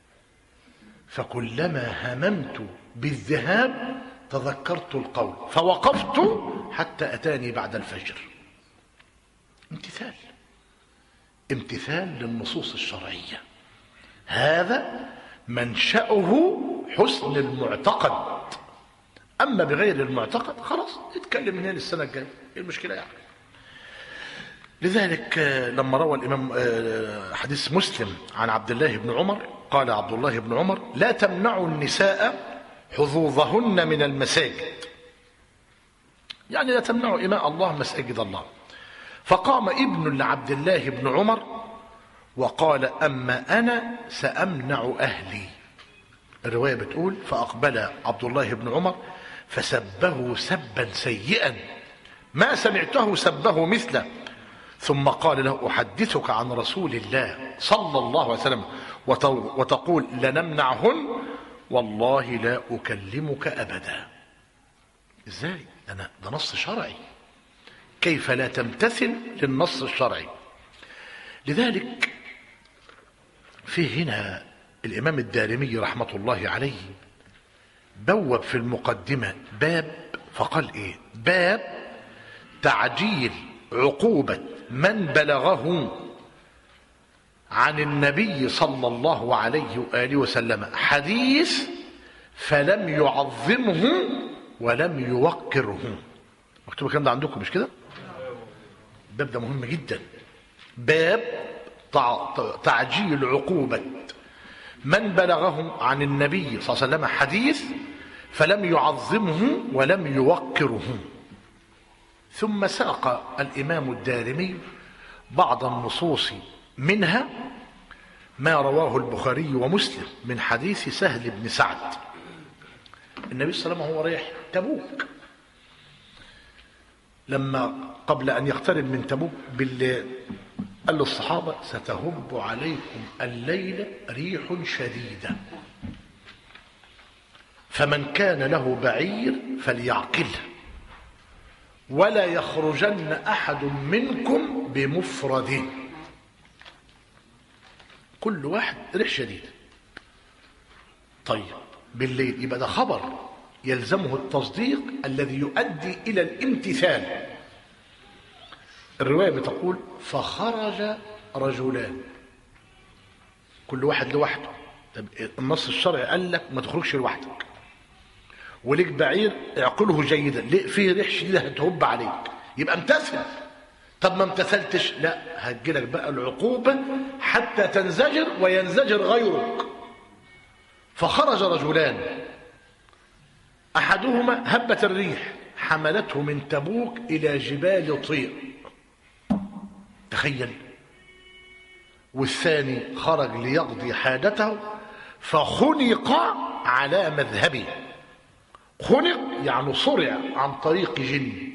فكلما هممت بالذهاب تذكرت القول فوقفت حتى أتاني بعد الفجر امتثال امتثال للنصوص الشرعية هذا منشأه حسن المعتقد أما بغير المعتقد خلاص اتكلم من هنا للسنة الجاية ايه المشكلة يعني لذلك لما روى الإمام حديث مسلم عن عبد الله بن عمر قال عبد الله بن عمر لا تمنعوا النساء حظوظهن من المساجد يعني لا تمنعوا إماء الله مساجد الله فقام ابن لعبد الله بن عمر وقال أما أنا سأمنع أهلي الرواية بتقول فأقبل عبد الله بن عمر فسبه سبا سيئا ما سمعته سبه مثله ثم قال له أحدثك عن رسول الله صلى الله عليه وسلم وتقول لنمنعهن والله لا أكلمك أبدا إزاي ده, ده نص شرعي كيف لا تمتثل للنص الشرعي لذلك في هنا الإمام الدارمي رحمة الله عليه بوب في المقدمة باب فقال إيه باب تعجيل عقوبة من بلغه عن النبي صلى الله عليه وآله وسلم حديث فلم يعظمه ولم يوقره مكتوب الكلام ده عندكم مش كده الباب ده مهم جدا باب تعجيل عقوبة من بلغه عن النبي صلى الله عليه وسلم حديث فلم يعظمه ولم يوقره ثم ساق الإمام الدارمي بعض النصوص منها ما رواه البخاري ومسلم من حديث سهل بن سعد النبي صلى الله عليه وسلم هو رايح تبوك لما قبل أن يقترب من تبوك بالليل قال للصحابة ستهب عليكم الليل ريح شديدة فمن كان له بعير فليعقله ولا يخرجن أحد منكم بمفرده كل واحد ريح شديد طيب بالليل يبقى ده خبر يلزمه التصديق الذي يؤدي إلى الامتثال الرواية بتقول فخرج رجلان كل واحد لوحده طب النص الشرعي قال لك ما تخرجش لوحدك وليك بعير اعقله جيدا ليه فيه ريح شديده هتهب عليك يبقى امتثل طب ما امتثلتش لا هتجيلك بقى العقوبه حتى تنزجر وينزجر غيرك فخرج رجلان احدهما هبت الريح حملته من تبوك الى جبال طير تخيل والثاني خرج ليقضي حاجته فخنق على مذهبه خنق يعني صرع عن طريق جن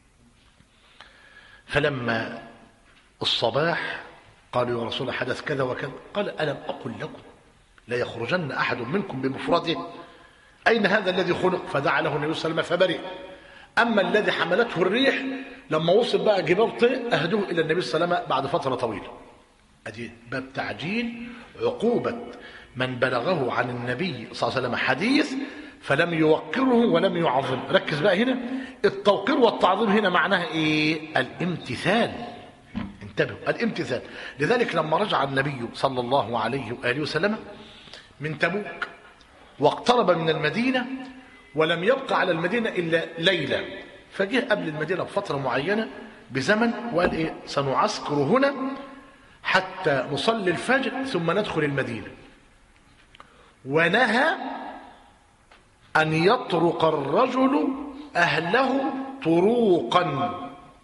فلما الصباح قالوا يا رسول الله حدث كذا وكذا قال ألم أقل لكم لا يخرجن أحد منكم بمفرده أين هذا الذي خلق فدعا له النبي صلى الله عليه وسلم فبرئ أما الذي حملته الريح لما وصل بقى جبال طيء أهدوه إلى النبي صلى الله عليه وسلم بعد فترة طويلة أدي باب تعجيل عقوبة من بلغه عن النبي صلى الله عليه وسلم حديث فلم يوقره ولم يعظم ركز بقى هنا التوقير والتعظيم هنا معناها ايه الامتثال انتبهوا الامتثال لذلك لما رجع النبي صلى الله عليه وآله وسلم من تبوك واقترب من المدينة ولم يبقى على المدينة إلا ليلة فجه قبل المدينة بفترة معينة بزمن وقال إيه سنعسكر هنا حتى نصلي الفجر ثم ندخل المدينة ونهى أن يطرق الرجل أهله طروقا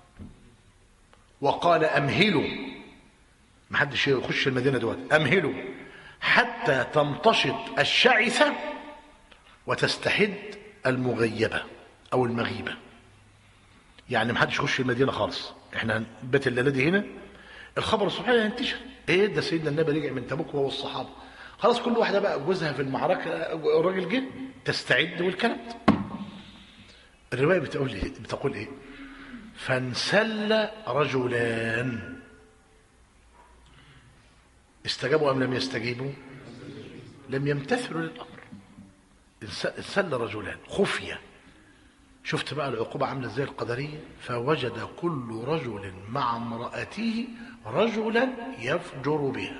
وقال أمهلوا ما حدش يخش المدينة دلوقتي أمهلوا حتى تمتشط الشعثة وتستحد المغيبة أو المغيبة يعني ما حدش يخش المدينة خالص احنا بيت الليلة دي هنا الخبر الصبحي هينتشر ايه ده سيدنا النبي رجع من تبوك وهو الصحابة خلاص كل واحدة بقى جوزها في المعركة الراجل جه تستعد والكلام ده الرواية بتقول ايه بتقول ايه فانسل رجلان استجابوا ام لم يستجيبوا لم يمتثلوا للامر انسل رجلان خفيه شفت بقى العقوبة عاملة ازاي القدرية فوجد كل رجل مع امرأته رجلا يفجر بها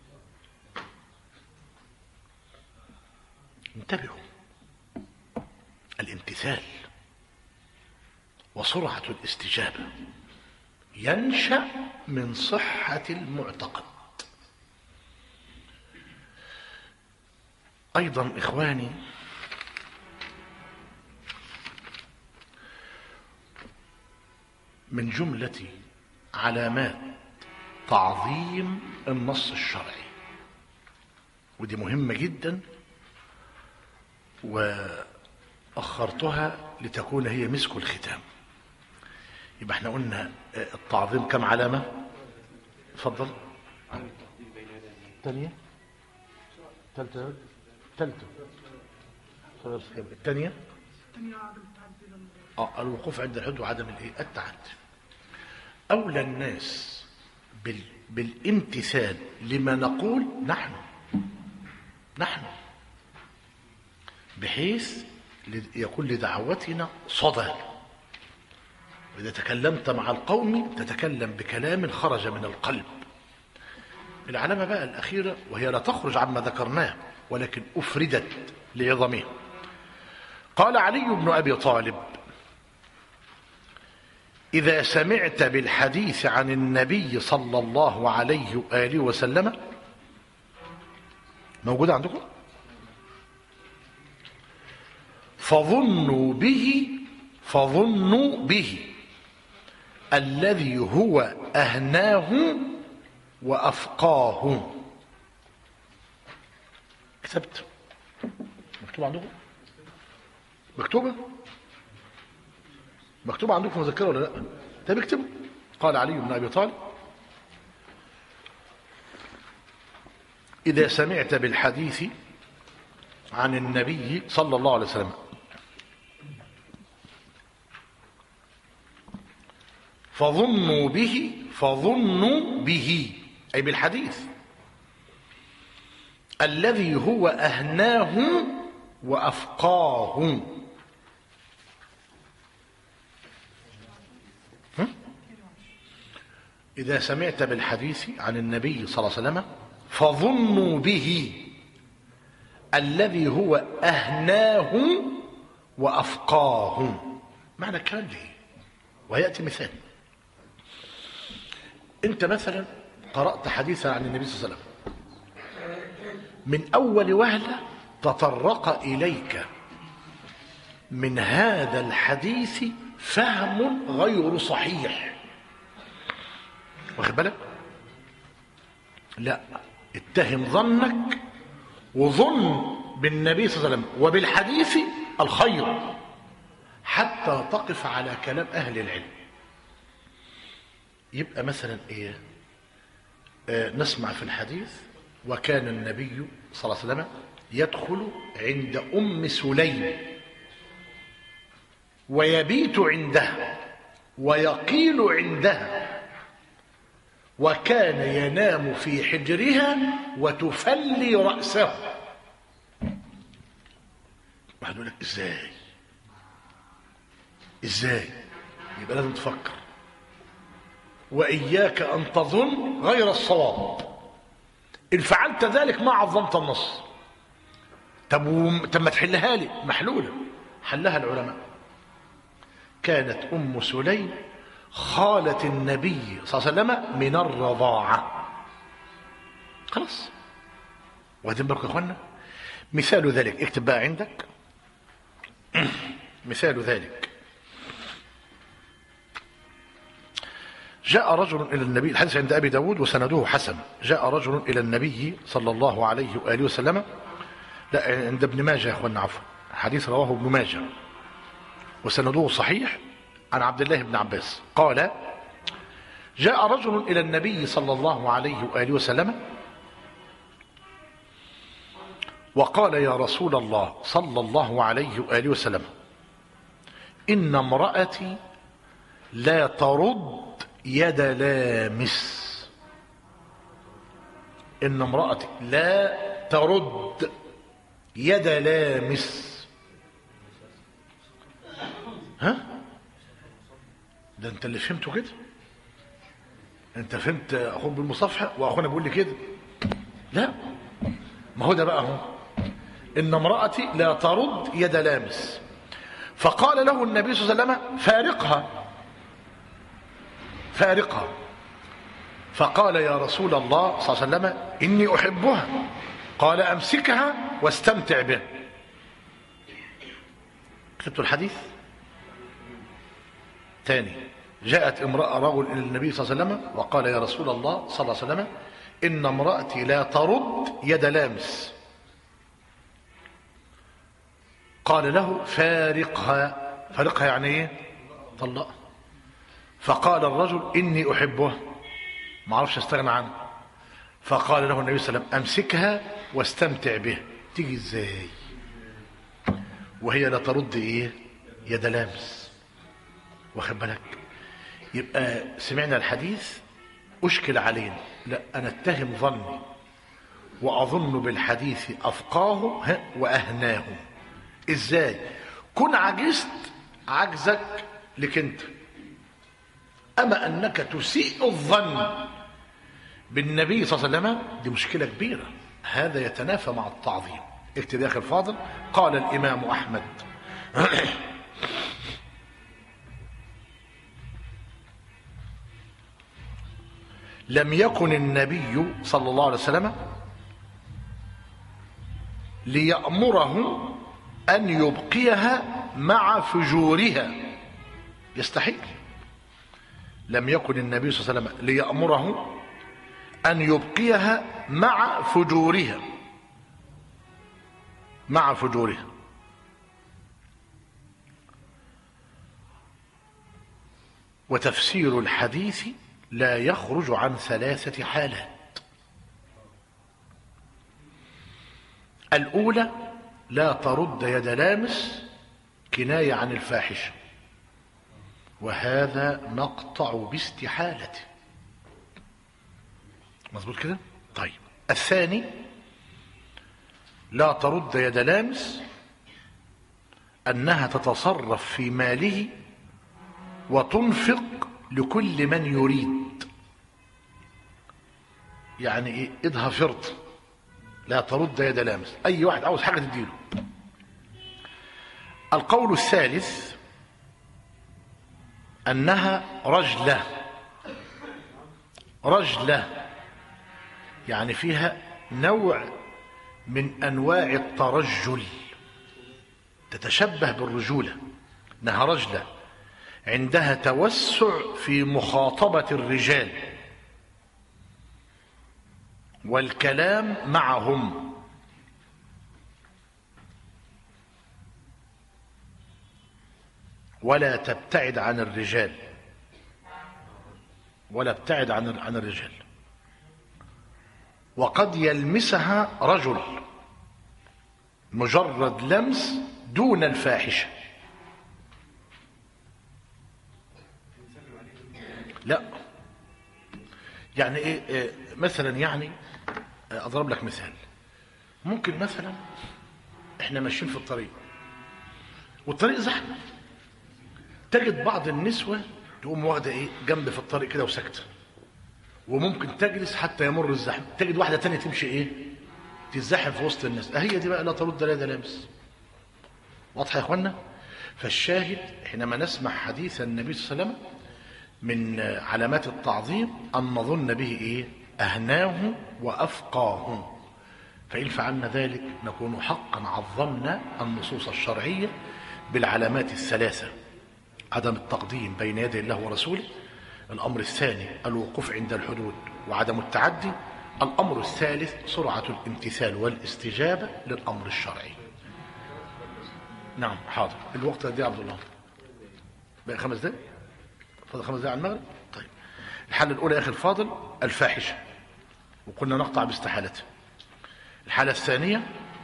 انتبهوا الامتثال وسرعة الاستجابة ينشأ من صحة المعتقد أيضا إخواني من جملة علامات تعظيم النص الشرعي ودي مهمة جدا وأخرتها لتكون هي مسك الختام يبقى احنا قلنا التعظيم كم علامة اتفضل الثانية ثالثة ثالثة الثانية اه الوقوف عند الحدود وعدم الايه التعدي اولى الناس بال... بالامتثال لما نقول نحن نحن بحيث يكون لدعوتنا صدى وإذا تكلمت مع القوم تتكلم بكلام خرج من القلب العلامة بقى الأخيرة وهي لا تخرج عما ذكرناه ولكن أفردت لعظمها قال علي بن أبي طالب إذا سمعت بالحديث عن النبي صلى الله عليه وآله وسلم موجودة عندكم فظنوا به فظنوا به الذي هو أهناه وأفقاه كتبت مكتوب عندكم مكتوبة مكتوبة عندكم مذكرة ولا لا طيب اكتبوا قال علي بن أبي طالب إذا سمعت بالحديث عن النبي صلى الله عليه وسلم فظنوا به فظنوا به أي بالحديث الذي هو أهناه وأفقاه إذا سمعت بالحديث عن النبي صلى الله عليه وسلم فظنوا به الذي هو أهناه وأفقاه معنى الكلام ده ويأتي مثال أنت مثلا قرأت حديثا عن النبي صلى الله عليه وسلم من أول وهلة تطرق إليك من هذا الحديث فهم غير صحيح واخد بالك لا اتهم ظنك وظن بالنبي صلى الله عليه وسلم وبالحديث الخير حتى تقف على كلام أهل العلم يبقى مثلا ايه آه نسمع في الحديث وكان النبي صلى الله عليه وسلم يدخل عند أم سليم ويبيت عندها ويقيل عندها وكان ينام في حجرها وتفلي رأسه واحد يقول لك ازاي ازاي يبقى لازم تفكر وإياك أن تظن غير الصواب إن فعلت ذلك ما عظمت النص طب وم- طب ما تحلها لي محلولة حلها العلماء كانت أم سليم خالة النبي صلى الله عليه وسلم من الرضاعة خلاص واخدين بالكم يا اخوانا مثال ذلك اكتب بقى عندك مثال ذلك جاء رجل إلى النبي الحديث عند أبي داود وسنده حسن جاء رجل إلى النبي صلى الله عليه وآله وسلم لا عند ابن ماجه يا أخوانا عفوا حديث رواه ابن ماجه وسنده صحيح عن عبد الله بن عباس قال جاء رجل إلى النبي صلى الله عليه وآله وسلم وقال يا رسول الله صلى الله عليه وآله وسلم إن امرأتي لا ترد يد لامس إن امرأتي لا ترد يد لامس ها ده انت اللي فهمته كده انت فهمت اخوك بالمصافحه واخونا بيقول لي كده لا ما هو ده بقى هو ان امرأتي لا ترد يد لامس فقال له النبي صلى الله عليه وسلم فارقها فارقها فقال يا رسول الله صلى الله عليه وسلم إني أحبها قال أمسكها واستمتع بها كتبت الحديث تاني جاءت امرأة رجل إلى النبي صلى الله عليه وسلم وقال يا رسول الله صلى الله عليه وسلم إن امرأتي لا ترد يد لامس قال له فارقها فارقها يعني ايه طلقها فقال الرجل إني أحبها ما اعرفش استغنى عنها فقال له النبي صلى الله عليه وسلم أمسكها واستمتع بها تيجي ازاي وهي لا ترد ايه يد لامس واخد بالك يبقى سمعنا الحديث أشكل علينا لا أنا اتهم ظني وأظن بالحديث أفقاه ها، وأهناه إزاي كن عجزت عجزك لك أنت أما أنك تسيء الظن بالنبي صلى الله عليه وسلم دي مشكلة كبيرة هذا يتنافى مع التعظيم اكتب يا أخي الفاضل قال الإمام أحمد لم يكن النبي صلى الله عليه وسلم ليأمره أن يبقيها مع فجورها يستحيل لم يكن النبي صلى الله عليه وسلم ليأمره أن يبقيها مع فجورها مع فجورها وتفسير الحديث لا يخرج عن ثلاثة حالات الأولى لا ترد يد لامس كناية عن الفاحشة وهذا نقطع باستحالته مظبوط كده طيب الثاني لا ترد يد لامس أنها تتصرف في ماله وتنفق لكل من يريد يعني ايه ايدها فرط لا ترد يد لامس اي واحد عاوز حاجه تديله القول الثالث انها رجله رجله يعني فيها نوع من انواع الترجل تتشبه بالرجوله انها رجله عندها توسع في مخاطبه الرجال والكلام معهم ولا تبتعد عن الرجال ولا ابتعد عن عن الرجال وقد يلمسها رجل مجرد لمس دون الفاحشة لا يعني ايه إيه، مثلا يعني آه، اضرب لك مثال ممكن مثلا احنا ماشيين في الطريق والطريق زحمه تجد بعض النسوة تقوم واخدة ايه جنب في الطريق كده وساكتة وممكن تجلس حتى يمر الزحمة تجد واحدة تانية تمشي ايه تتزحم في وسط الناس هي دي بقى لا ترد لا ده لابس واضحة يا اخوانا فالشاهد حينما نسمع حديث النبي صلى الله عليه وسلم من علامات التعظيم أن نظن به إيه أهناه وأفقاه فإن فعلنا ذلك نكون حقا عظمنا النصوص الشرعية بالعلامات الثلاثة عدم التقديم بين يدي الله ورسوله الأمر الثاني الوقوف عند الحدود وعدم التعدي الأمر الثالث سرعة الامتثال والاستجابة للأمر الشرعي نعم حاضر الوقت قد ايه يا عبد الله بقى خمس دقايق فاضل خمس دقايق على المغرب طيب الحالة الأولى يا أخي الفاضل الفاحشة وقلنا نقطع باستحالتها الحالة الثانية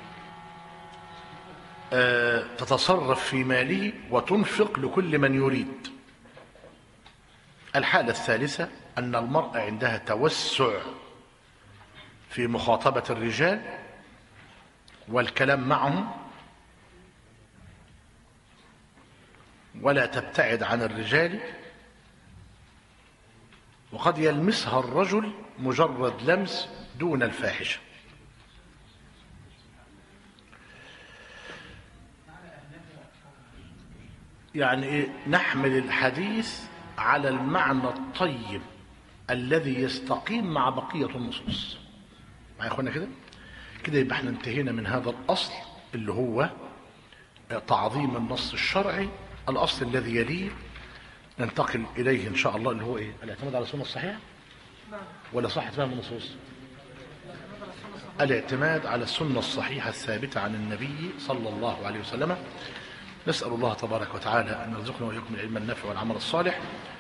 آه، تتصرف في ماله وتنفق لكل من يريد الحالة الثالثة أن المرأة عندها توسع في مخاطبة الرجال والكلام معهم ولا تبتعد عن الرجال وقد يلمسها الرجل مجرد لمس دون الفاحشه يعني ايه نحمل الحديث على المعنى الطيب الذي يستقيم مع بقية النصوص معايا يا اخوانا كده كده يبقى احنا انتهينا من هذا الاصل اللي هو تعظيم النص الشرعي الاصل الذي يليه ننتقل اليه ان شاء الله اللي هو ايه الاعتماد على السنه الصحيحه ولا صحة فهم النصوص الاعتماد على السنة الصحيحة الثابتة عن النبي صلى الله عليه وسلم نسأل الله تبارك وتعالى أن يرزقنا وإياكم العلم النافع والعمل الصالح